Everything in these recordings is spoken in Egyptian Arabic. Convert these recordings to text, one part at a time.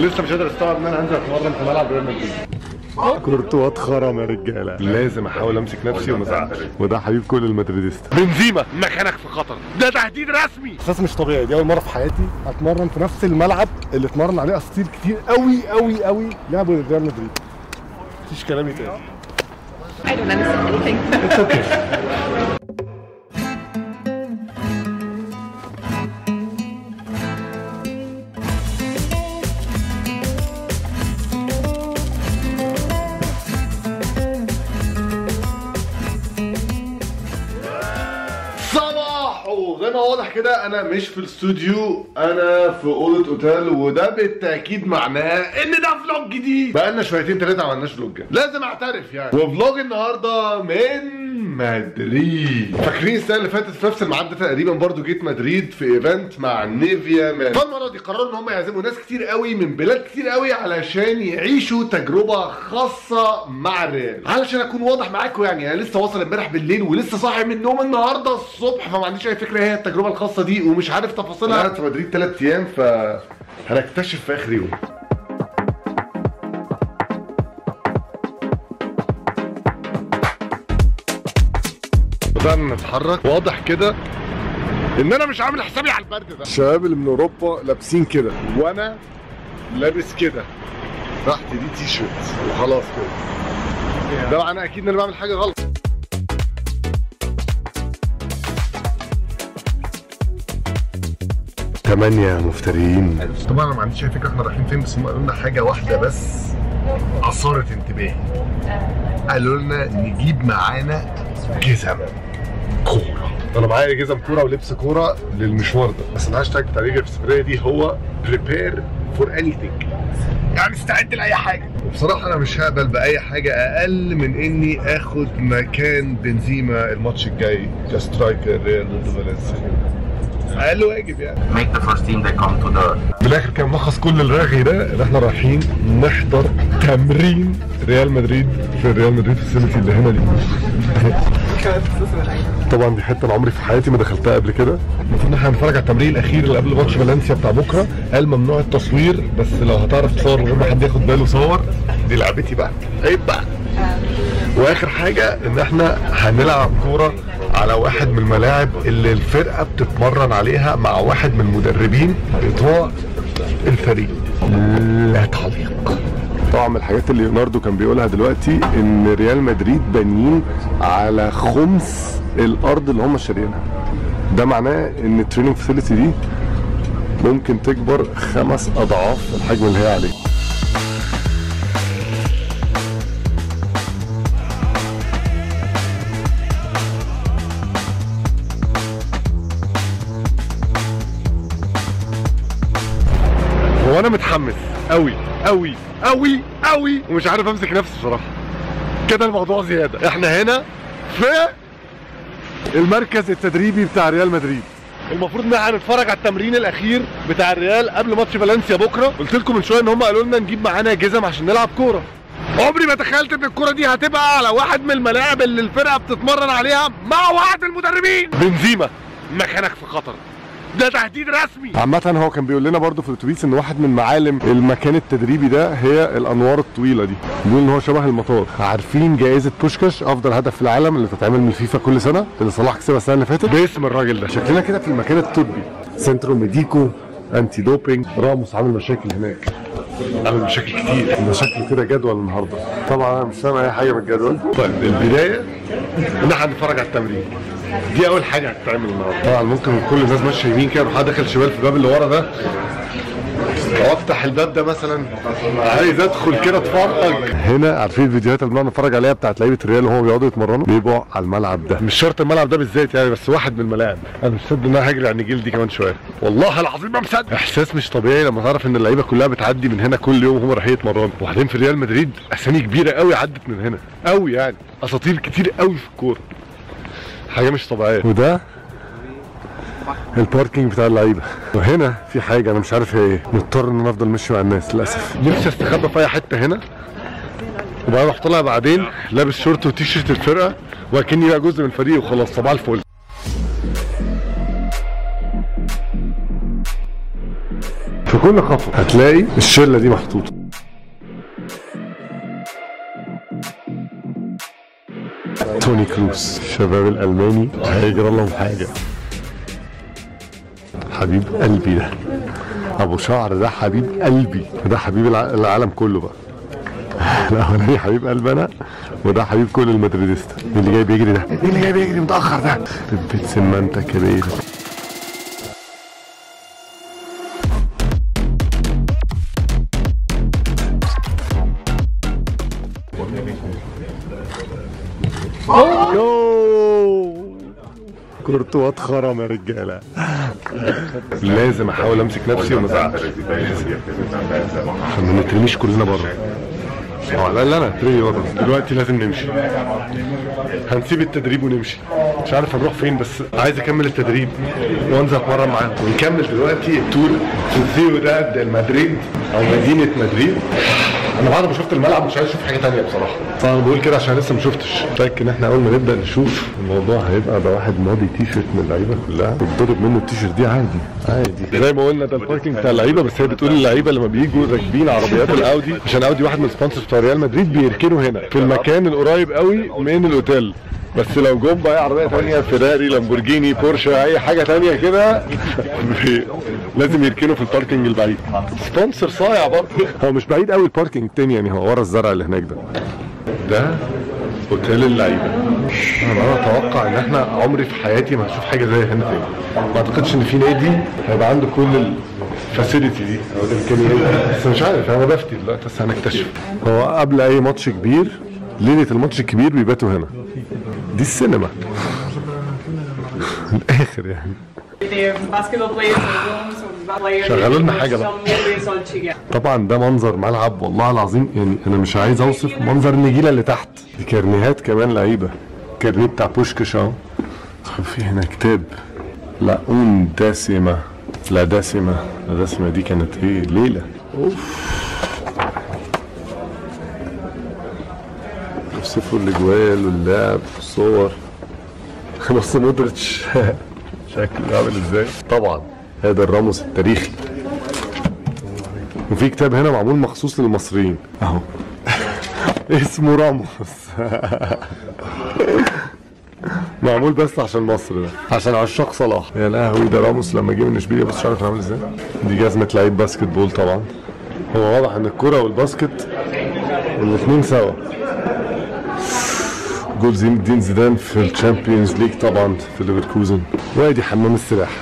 لسه مش قادر استوعب ان انا هنزل اتمرن في ملعب ريال مدريد كورتوا اتخرم يا رجاله لازم احاول امسك نفسي وما ازعقش وده حبيب كل المدريديست بنزيما مكانك في خطر ده تهديد رسمي احساس مش طبيعي دي اول مره في حياتي اتمرن في نفس الملعب اللي اتمرن عليه اساطير كتير قوي قوي قوي لعبوا ريال مدريد مفيش كلام تاني I don't understand anything. It's okay. صباح وزي ما واضح كده انا مش في الاستوديو انا في اوضه اوتيل وده بالتاكيد معناه ان ده فلوج جديد بقالنا شويتين ثلاثه ما عملناش فلوج لازم اعترف يعني وفلوج النهارده من مدريد فاكرين السنه اللي فاتت في نفس الميعاد ده تقريبا برضو جيت مدريد في ايفنت مع نيفيا مان فالمره دي قرروا ان هم يعزموا ناس كتير قوي من بلاد كتير قوي علشان يعيشوا تجربه خاصه مع الريال علشان اكون واضح معاكم يعني انا لسه واصل امبارح بالليل ولسه صاحي من النوم النهارده الصبح فما عنديش اي فكره ايه هي التجربه الخاصه دي ومش عارف تفاصيلها قعدت في مدريد ثلاث ايام ف هنكتشف في اخر يوم بدأنا نتحرك واضح كده ان انا مش عامل حسابي على البرد ده الشباب اللي من اوروبا لابسين كده وانا لابس كده تحت دي تي شيرت وخلاص كده ده معناه اكيد ان انا بعمل حاجه غلط ثمانية مفترين طبعا انا ما عنديش اي فكره احنا رايحين فين بس هم قالوا لنا حاجه واحده بس اثارت انتباهي قالوا لنا نجيب معانا جزم كوره انا معايا جزم كوره ولبس كوره للمشوار ده بس الهاشتاج بتاع رجل في السفريه دي هو بريبير فور اني يعني استعد لاي حاجه وبصراحه انا مش هقبل باي حاجه اقل من اني اخد مكان بنزيما الماتش الجاي كسترايكر ريال ضد فالنسيا اقل واجب يعني make the first team that come to the بالاخر كان ملخص كل الرغي ده ان احنا رايحين نحضر تمرين ريال مدريد في الريال مدريد فاسيلتي اللي هنا دي طبعا دي حته انا عمري في حياتي ما دخلتها قبل كده المفروض ان احنا هنتفرج على التمرين الاخير اللي قبل ماتش فالنسيا بتاع بكره قال ممنوع التصوير بس لو هتعرف تصور من غير ما حد ياخد باله صور دي لعبتي بقى عيب بقى واخر حاجه ان احنا هنلعب كوره على واحد من الملاعب اللي الفرقه بتتمرن عليها مع واحد من المدربين بتوع الفريق لا تعليق طبعا من الحاجات اللي ليوناردو كان بيقولها دلوقتي ان ريال مدريد بانيين على خمس الارض اللي هم شاريينها ده معناه ان التريننج فاسيلتي دي ممكن تكبر خمس اضعاف الحجم اللي هي عليه هو انا متحمس قوي قوي قوي قوي ومش عارف امسك نفسي بصراحه كده الموضوع زياده احنا هنا في المركز التدريبي بتاع ريال مدريد المفروض ان احنا هنتفرج على التمرين الاخير بتاع الريال قبل ماتش فالنسيا بكره قلت لكم من شويه ان هم قالوا لنا نجيب معانا جزم عشان نلعب كوره عمري ما تخيلت ان الكوره دي هتبقى على واحد من الملاعب اللي الفرقه بتتمرن عليها مع واحد من المدربين بنزيما مكانك في خطر ده تهديد رسمي عامة هو كان بيقول لنا برضو في الاتوبيس ان واحد من معالم المكان التدريبي ده هي الانوار الطويله دي بيقول ان هو شبه المطار عارفين جائزه بوشكاش افضل هدف في العالم اللي بتتعمل من الفيفا كل سنه اللي صلاح كسبها السنه اللي فاتت باسم الراجل ده شكلنا كده في المكان الطبي سنترو ميديكو انتي دوبينج راموس عامل مشاكل هناك عامل مشاكل كتير ده شكله كده جدول النهارده طبعا انا مش فاهم اي حاجه من الجدول طيب البدايه ان احنا هنتفرج على التمرين دي اول حاجه هتتعمل النهارده طبعا ممكن كل الناس ماشيه يمين كده يروح داخل شمال في الباب اللي ورا ده لو افتح الباب ده مثلا عايز ادخل كده اتفرج هنا عارفين الفيديوهات اللي بنقعد نتفرج عليها بتاعت لعيبه الريال وهم بيقعدوا يتمرنوا بيبقوا على الملعب ده مش شرط الملعب ده بالذات يعني بس واحد من الملاعب انا مش مصدق ان انا هجري على النجيل دي كمان شويه والله العظيم ما مصدق احساس مش طبيعي لما تعرف ان اللعيبه كلها بتعدي من هنا كل يوم وهم رايحين يتمرنوا وبعدين في ريال مدريد اسامي كبيره قوي عدت من هنا قوي يعني اساطير كتير قوي في الكوره حاجه مش طبيعيه وده الباركينج بتاع اللعيبه وهنا في حاجه انا مش عارف هي ايه مضطر ان انا افضل ماشي مع الناس للاسف نفسي استخبى في اي حته هنا وبعدين رحت طالع بعدين لابس شورت وتيشيرت الفرقه وكاني بقى جزء من الفريق وخلاص صباح الفل في كل خطوه هتلاقي الشله دي محطوطه توني كروس الشباب الالماني هيجرى لهم حاجه حبيب قلبي ده ابو شعر ده حبيب قلبي ده حبيب الع- العالم كله بقى الاولاني حبيب قلبي انا وده حبيب كل المدريديستا مين اللي جاي بيجري ده مين اللي جاي بيجري متاخر ده بيت سمانتك يا بيه يو كورتوا اتخرم يا رجاله لازم احاول امسك نفسي وما ازعقش عشان ما نترميش كلنا بره هو على الاقل انا اترمي بره دلوقتي لازم نمشي هنسيب التدريب ونمشي مش عارف هنروح فين بس عايز اكمل التدريب وانزل اتمرن معاهم ونكمل دلوقتي التور في سيوداد مدريد او مدينه مدريد انا بعد ما شفت الملعب مش عايز اشوف حاجه تانية بصراحه طبعا بقول كده عشان لسه ما شفتش متاكد ان احنا اول ما نبدا نشوف الموضوع هيبقى ده واحد ماضي تي شيرت من اللعيبه كلها تتضرب منه التي شيرت دي عادي عادي زي ما قلنا ده الباركينج بتاع اللعيبه بس هي بتقول اللعيبه لما بيجوا راكبين عربيات الاودي عشان اودي واحد من السبونسرز بتوع ريال مدريد بيركنوا هنا في المكان القريب قوي من الاوتيل بس لو جم بقى عربيه تانية فيراري لامبورجيني بورشه اي حاجه تانية كده بي- لازم يركنوا في الباركينج البعيد سبونسر صايع برضه هو مش بعيد قوي الباركينج التاني يعني هو ورا الزرع اللي هناك ده ده اوتيل اللعيبه انا بقى اتوقع ان احنا عمري في حياتي ما هشوف حاجه زي هنا تاني ما اعتقدش ان في نادي هيبقى عنده كل الفاسيلتي دي او الامكانيات دي بس مش عارف انا بفتي دلوقتي بس هنكتشف هو قبل اي ماتش كبير ليله الماتش الكبير بيباتوا هنا دي السينما الاخر يعني They have basketball players in rooms with players. شغلوا لنا حاجة بقى. Some movies all together. طبعا ده منظر ملعب والله العظيم يعني انا مش عايز اوصف منظر النجيله اللي تحت دي كارنيهات كمان لعيبه كارنيه بتاع بوشكش اهو في هنا كتاب لا اون دسمه لا دسمه لا دسمه دي كانت ايه ليله اوف يوصفوا الاجوال واللعب والصور بص مودريتش شكله عامل ازاي طبعا هذا الراموس التاريخي وفي كتاب هنا معمول مخصوص للمصريين اهو اسمه راموس معمول بس عشان مصر ده عشان عشاق صلاح يا لهوي ده راموس لما جه من اشبيليا بص مش عارف عامل ازاي دي جزمه لعيب باسكت بول طبعا هو واضح ان الكرة والباسكت الاثنين سوا جول زين الدين زيدان في الشامبيونز ليج طبعا في ليفركوزن وادي حمام السباحه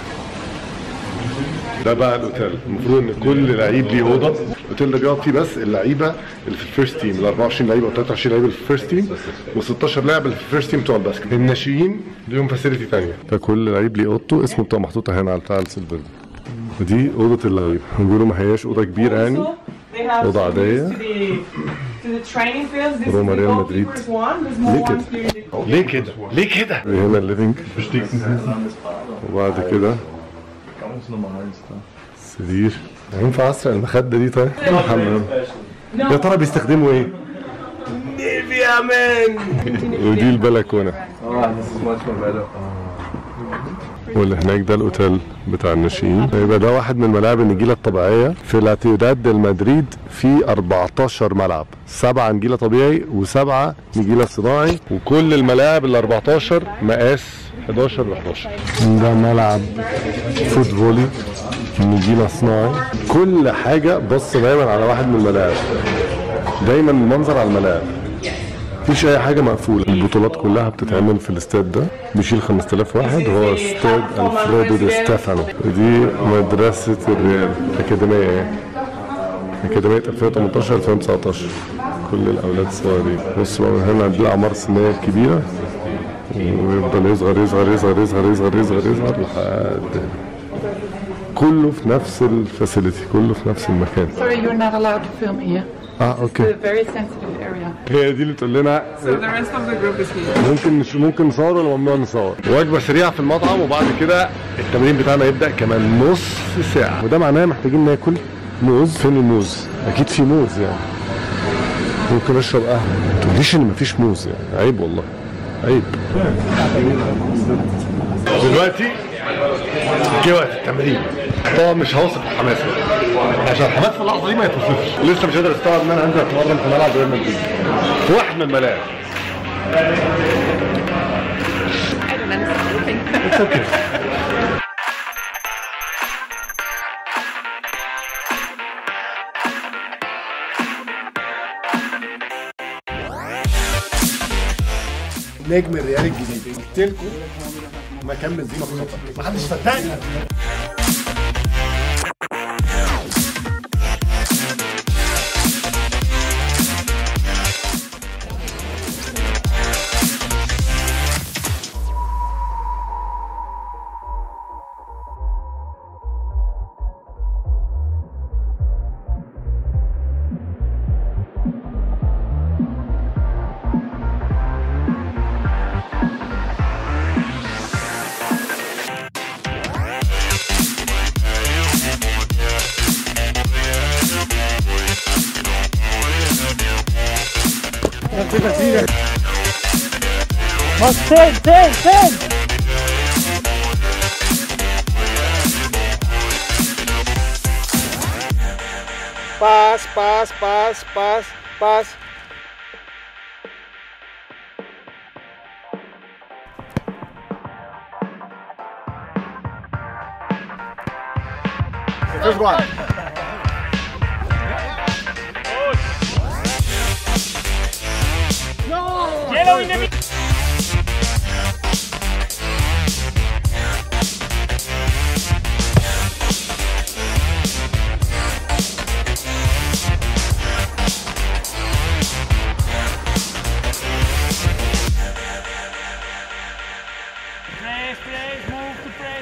ده بقى الاوتيل المفروض ان كل لعيب ليه اوضه الاوتيل ده بيقعد فيه بس اللعيبه اللي في الفيرست تيم ال 24 لعيبه او 23 لعيبه اللي في الفيرست تيم و16 لاعب اللي في الفيرست تيم بتوع الباسكت الناشئين ليهم فاسيلتي ثانيه فكل لعيب ليه اوضته اسمه بتبقى محطوطه هنا على بتاع السيلفر ده ودي اوضه اللعيبه بيقولوا ما هياش اوضه كبيره يعني They have وضع some عادية. to the, to the training fields. This روما is the ريال مدريد. goalkeeper's one. There's more ليه كده؟ ones during the ليه كده؟ ليه كده؟ هنا الليفنج وبعد كده سرير ينفع اسرق المخده دي طيب؟ حمام يا ترى بيستخدموا ايه؟ نيفيا مان ودي البلكونه واللي هناك ده الاوتيل بتاع الناشئين يبقى ده واحد من ملاعب النجيله الطبيعيه في لاتيوداد المدريد في 14 ملعب سبعه نجيله طبيعي وسبعه نجيله صناعي وكل الملاعب ال 14 مقاس 11 ل 11 ده ملعب فوت فولي نجيله صناعي كل حاجه بص دايما على واحد من الملاعب دايما المنظر على الملاعب مفيش اي حاجه مقفوله البطولات كلها بتتعمل في الاستاد ده بيشيل 5000 واحد هو استاد الفريدو دي ستيفانو ودي مدرسه الريال اكاديميه يعني اكاديميه 2018 2019 كل الاولاد الصغيرين بص بقى من هنا دي الاعمار السنيه الكبيره ويفضل يصغر يصغر يصغر يصغر يصغر يصغر يصغر لحد كله في نفس الفاسيلتي كله في نفس المكان Sorry, you're not allowed to film here. اه It's اوكي a very sensitive area. هي دي اللي تقول لنا So the rest of the group is here. ممكن نش... ممكن نصور ولا ممنوع نصور وجبه سريعه في المطعم وبعد كده التمرين بتاعنا يبدا كمان نص ساعه وده معناه محتاجين ناكل موز فين الموز اكيد في موز يعني ممكن اشرب قهوه ما تقوليش ان مفيش موز يعني عيب والله عيب دلوقتي جه وقت التمرين طبعا مش هوصف الحماس بقى. عشان الحماس في اللحظه دي ما يتوصفش لسه مش قادر استوعب ان انا انزل اتمرن في ملعب ريال مدريد في واحد من الملاعب I don't understand. It's okay. نجم الريال الجديد قلت لكم مكان بنزيما في خطر محدش صدقني Paz, paz, paz, paz, paz. First one. Press, press, move to press.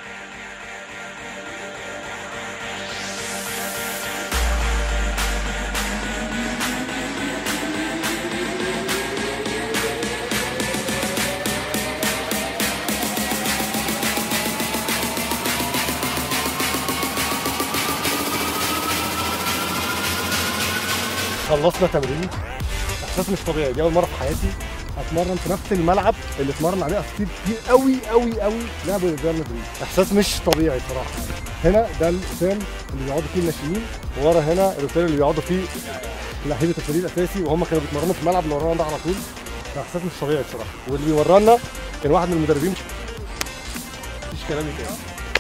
خلصنا تمرين احساس مش طبيعي دي اول مره في حياتي اتمرن في نفس الملعب اللي اتمرن عليه اساطير كتير قوي قوي قوي لعبوا ريال مدريد احساس مش طبيعي بصراحه هنا ده الاوتيل اللي بيقعدوا فيه الناشئين وورا هنا الاوتيل اللي بيقعدوا فيه لعيبه الفريق الاساسي وهم كانوا بيتمرنوا في الملعب اللي ورانا ده على طول احساس مش طبيعي بصراحه واللي بيمرنا كان واحد من المدربين مفيش كلام تاني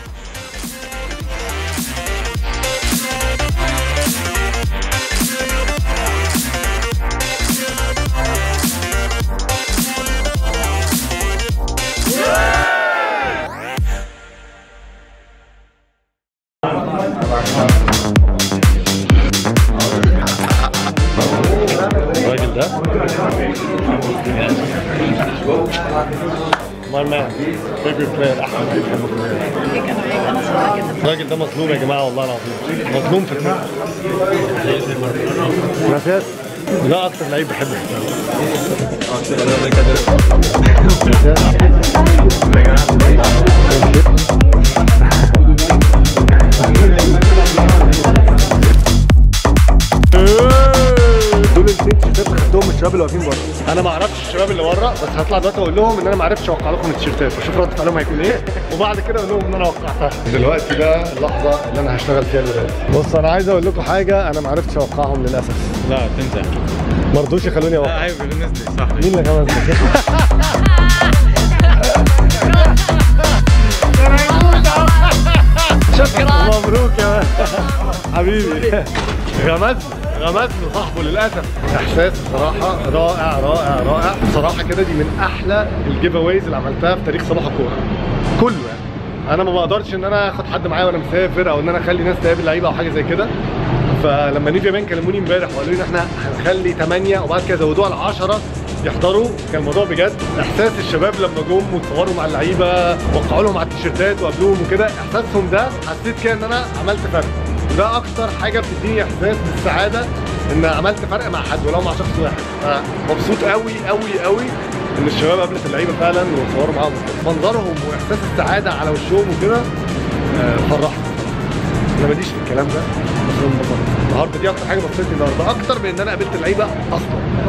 الراجل ده ماي مان فيفرت بلاير احمد الراجل ده مظلوم يا جماعه والله العظيم مظلوم في الفرقه نفاس ده اكتر لعيب بحبه في الفرقة. دول الست شتات خدتهم من الشباب اللي واقفين بره انا ما اعرفش الشباب اللي بره بس هطلع دلوقتي اقول لهم ان انا ما عرفتش اوقع لكم التيشيرتات واشوف رد فعلهم هيكون ايه وبعد كده اقول لهم ان انا وقعتها دلوقتي ده اللحظه اللي انا هشتغل فيها الولاد بص انا عايز اقول لكم حاجه انا ما عرفتش اوقعهم للاسف لا تنزل ما رضوش يخلوني اوقع ايوه بالنسبه صح مين اللي كمان شكرا مبروك يا مان. حبيبي غمزني غمزني صاحبه للاسف احساس بصراحه رائع رائع رائع بصراحه كده دي من احلى الجيف اويز اللي عملتها في تاريخ صباح الكوره كله يعني انا ما بقدرش ان انا اخد حد معايا وانا مسافر او ان انا اخلي ناس تقابل لعيبه او حاجه زي كده فلما نيفيا مان كلموني امبارح وقالوا لي ان احنا هنخلي 8 وبعد كده زودوها ل 10 يحضروا كان الموضوع بجد احساس الشباب لما جم واتصوروا مع اللعيبه وقعوا لهم على التيشيرتات وقابلوهم وكده احساسهم ده حسيت كده ان انا عملت فرق وده اكتر حاجه بتديني احساس بالسعاده ان عملت فرق مع حد ولو مع شخص واحد مبسوط قوي قوي قوي ان الشباب قابلت اللعيبه فعلا وتصوروا معاهم منظرهم واحساس السعاده على وشهم وكده آه، فرحني انا ماليش في الكلام ده بس أنا انبسطت. النهارده دي اكتر حاجه بسطتني النهارده اكتر من ان انا قابلت اللعيبه اصلا